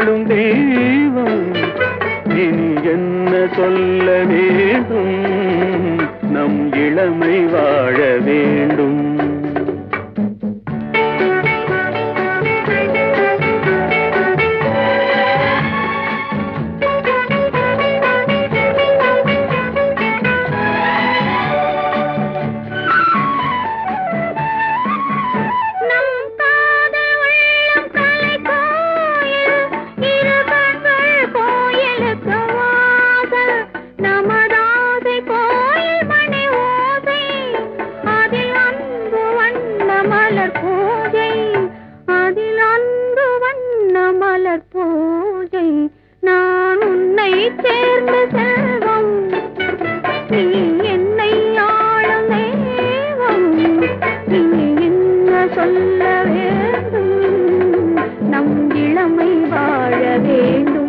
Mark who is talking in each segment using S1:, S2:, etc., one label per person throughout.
S1: ஆளும் தெய்வம் இனி என்ன சொல்ல வேண்டும் நம் இளமை வாழ வேண்டும்
S2: நம் காதல் உள்ளம் கலை கோயில் இரு கண்கள் கோயிலுக்கு வாசல் நமதாசை கோயில் மணி ஓசை அதில் அன்பு வண்ண மலர் பூஜை அதில் அன்பு வண்ண மலர் பூஜை நான் உன்னை சேர்ந்த செல்வம் நீ என்னை ஆளும் தெய்வம் நீ என்ன சொல்ல வேண்டும் நம் இளமை வாழ வேண்டும்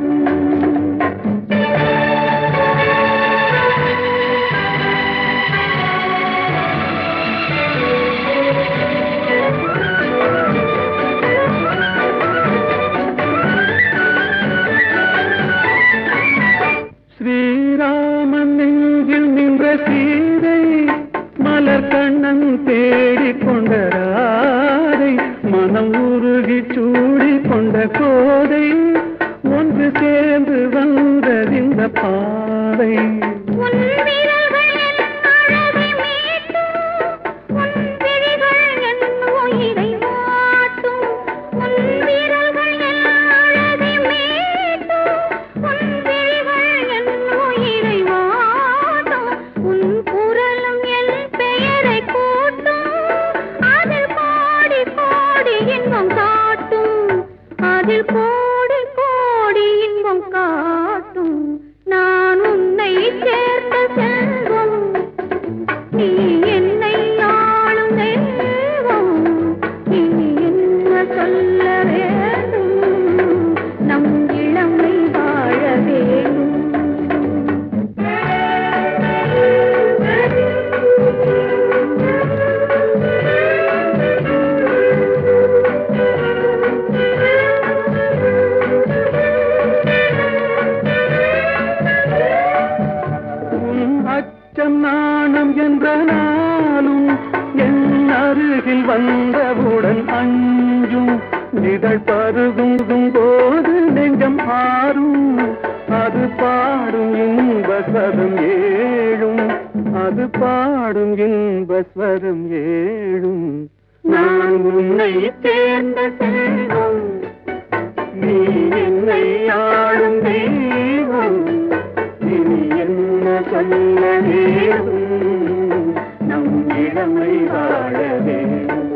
S1: ஸ்ரீராமன் நெஞ்சில் நின்ற சீதை மலர் கண்ணன் தேடிக் கொண்ட ராதை மனம் உருகி சூடிக் கொண்ட கோதை ஒன்று சேர்ந்து வந்ததிந்த பாதை
S2: உன் விரல்கள் என் அழகை மீட்டும் உன் விழிகள் என் உயிரை வாட்டும் உன் விரல்கள் என் அழகை மீட்டும் உன் விழிகள் என் உயிரை வாட்டும் உன் குரலும் என் பெயரை கூட்டும் அதில் கோடி கோடி இன்பம் காட்டும் அதில் கோடி கோடி இன்பம் காட்டும் நான் உன்னை சேர்ந்த செல்வம் நீ என்னை ஆளும் தெய்வம் நீ என்ன சொல்ல வேண்டும் நம் இளமை வாழ
S1: உன் அச்சம் நாணம் என்ற நாளும் என் அருகில் வந்தவுடன் அஞ்சும் இதழ் பருகும் போது நெஞ்சம் ஆறும் அது பாடும் இன்ப ஸ்வரம் ஏழும் அது பாடும் இன்ப ஸ்வரம் ஏழும் நான் உன்னை சேர்ந்த செல்வம் நீ என்னை ஆளும் தெய்வம் இனி என்ன சொல்ல வேண்டும் நம் இளமை வாழ வேண்டும்